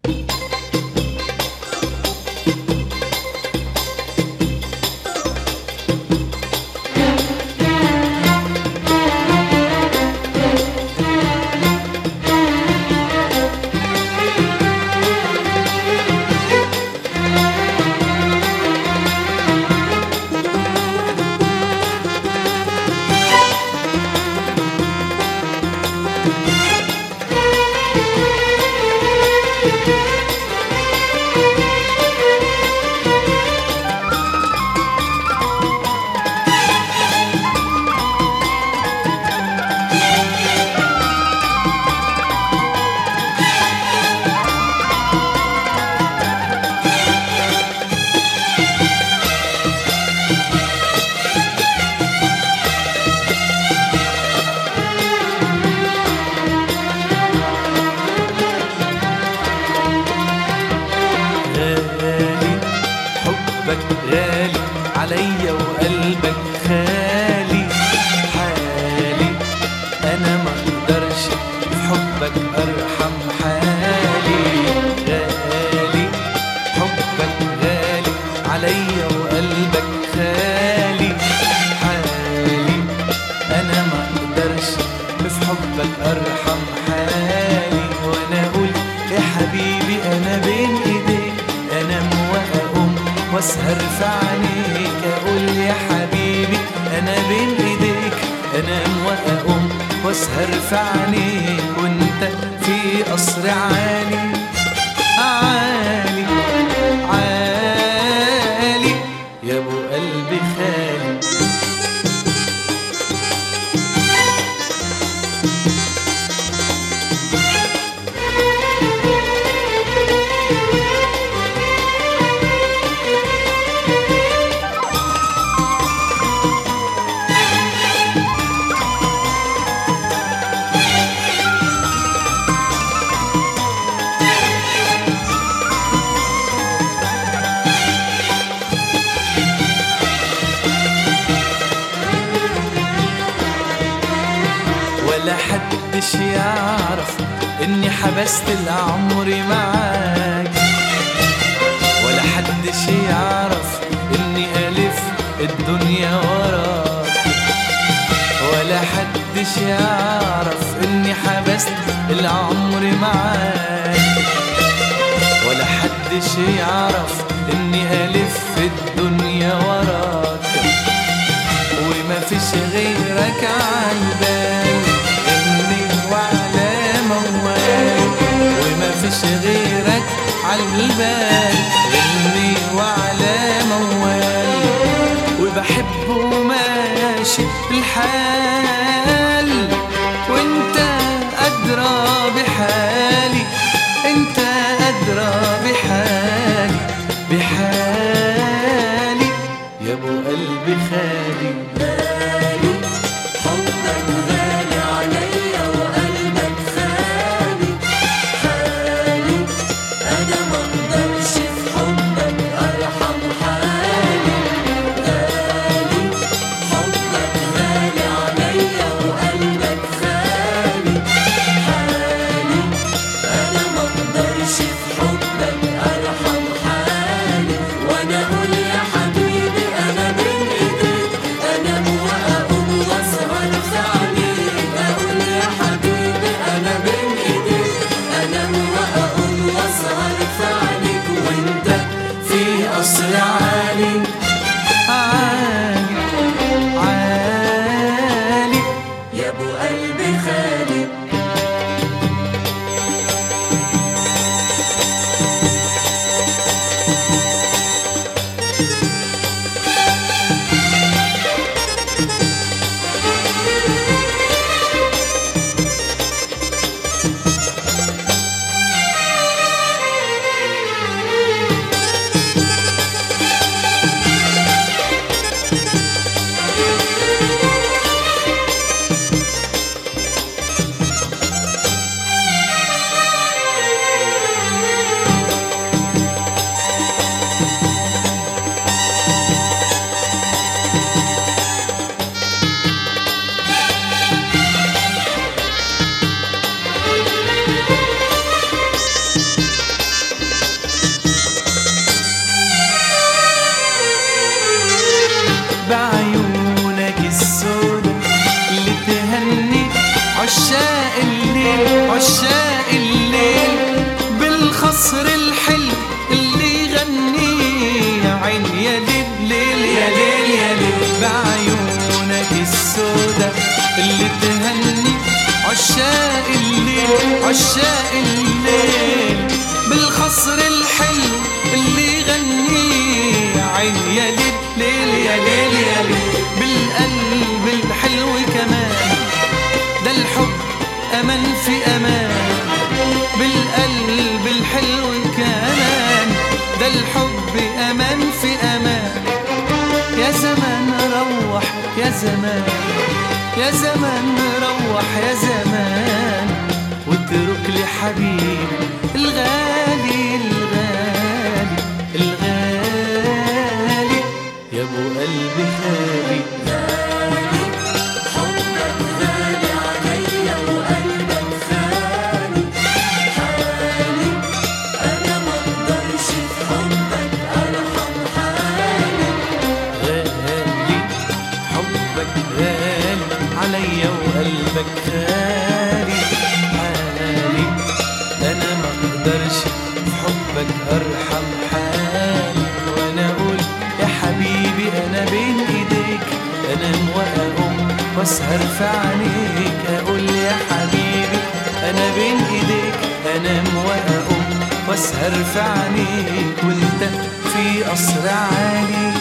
غالي حبك غالي عليا وقلبك خالي حالي انا ما اقدرش في حبك ارحم حالي غالي حبك غالي عليا وقلبك خالي حالي انا ما اقدرش في حبك ارحم حالي وانا اقول يا حبيبي انا بين ايديك انام واقوم واسهر في عينيك اقول يا حبيبي انا بين ايديك انام واقوم واسهر في عينيك وانت في قصر عالي عالي عالي يا ابو قلبي خالي ولا حدش يعرف اني حبست العمر معاك ولا حدش يعرف اني الف الدنيا وراك ولا حدش يعرف اني حبست العمر معاك ولا حدش يعرف اني الف الدنيا وراك وما فيش غيرك عالبال اني وعلى موال وما فيش غيرك عالبال اني وعلى موال وبحبه ماشي الحال وانت ادرى بحالي انت ادرى بحالي بحالي يا ابو قلبي خالي غالي حبك غالي عليا وقلبك خالي حالي انا مقدرش في حبك ارحم حالي غالي حبك غالي بالخصر الحلو اللي يغني يا عين يا ليل ليل يا ليل يا ليل بعيونك السودا اللي تهني عشاق الليل عشاق الليل بالخصر الحلو اللي يغني يا عين يا ليل ليل يا ليل يا ليل بالقلب الحلو كمان ده الحب أمان في أمان بالقلب الحلو كمان ده الحب أمان في أمان يا زمان روح يا زمان يا زمان روح يا زمان واترك لي حبيب الغالي الغالي الغالي يا ابو قلبي غالي حبك غالي عليا وقلبك خالي حالي انا مقدرش في حبك ارحم حالي غالي حبك غالي عليا وقلبك غالي حالي انا ما اقدرش في حبك ارحم حالي وانا اقول يا حبيبي انا بين ايديك انام واقوم واسهر في عينيك اقول يا حبيبي انا بين ايديك انام واقوم واسهر في عينيك وانت في قصر عالي